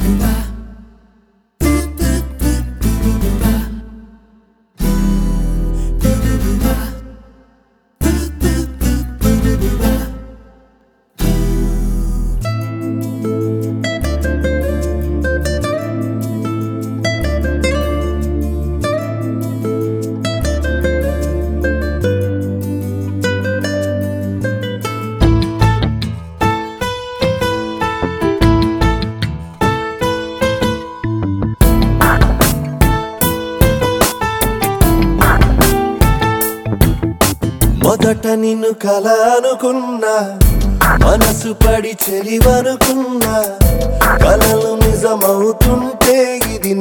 మొదట నిన్ను కల అనుకున్నా మనసు పడి చెలివనుకున్నా కలలు నిజమవుతుంటే ఇది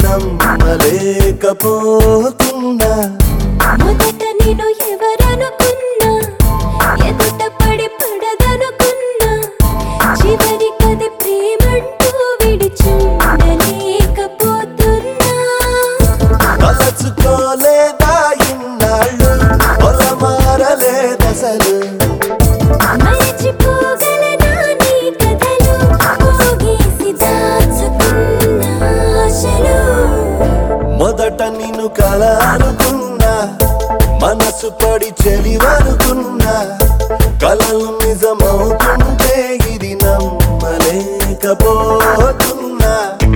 నమ్మలేకపోతున్నా మొదట నేను ఎవరనుకున్నా ఎదుట పడి పడదనుకున్నా చివరికది ప్రేమంటూ విడిచుండలేకపోతున్నా తలచుకోలేదా ఇన్నాళ్ళు పొలమారలేదసలు మరచిపోగలనా నీ కథలు పోగేసి దాచుకున్న ఆశలు మొదట నిన్ను కల అనుకున్నా మనసు పడి చెలివనుకున్నా కలలు నిజమవుతుంటే ఇది నమ్మలేకపోతున్నా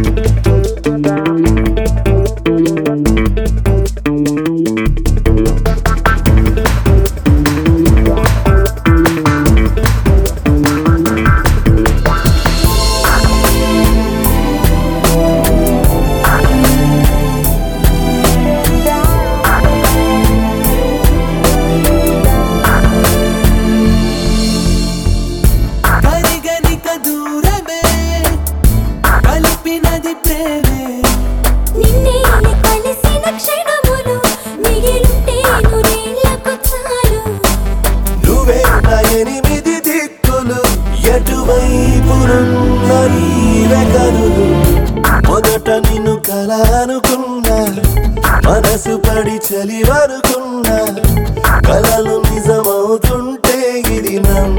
పరిగణిక దూరమే కలిపినది ప్రేమే నిన్నే కలిసిన క్షణములు మిగిలితే నూరేళ్లకు చాలు నువ్వే నా ఎనిమిది దిక్కులు ఎటువైపునున్న నీవే కనులు మొదట నిన్ను కల అనుకున్నా మనసు పడి చలివనుకున్నా కలలు నిజమవుతుంటే ఇది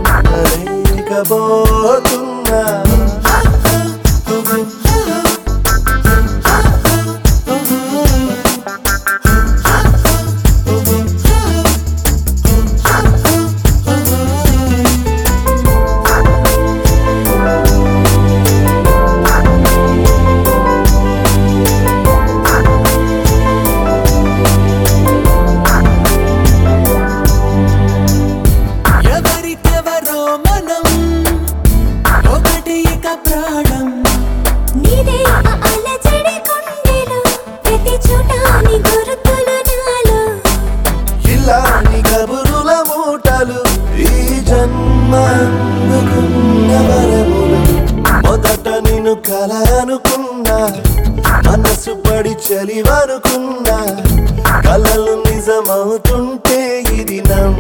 నమ్మలేకపోతున్నా ఎవరికెవరో మనం ఒకటి ఇక ప్రాణం నీదే ఆ అలజడి గుండెలో ప్రతి చోట నీ గుర్తులు నాలో ఇలాంటి కబురుల మూటలు ఈ జన్మ అందుకున్న వరములు మొదట నిన్ను కల అనుకున్నా మనసు పడి చలివనుకున్నా కలలు నిజమవుతుంటే ఇది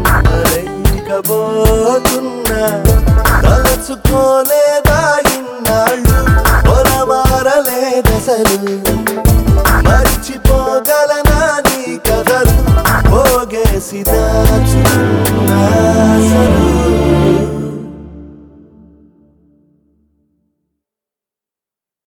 నమ్మలేకపోతున్నా తలచుకోలేదా ఇన్నాళ్ళు పొలమారలేదసలు మర్చిపో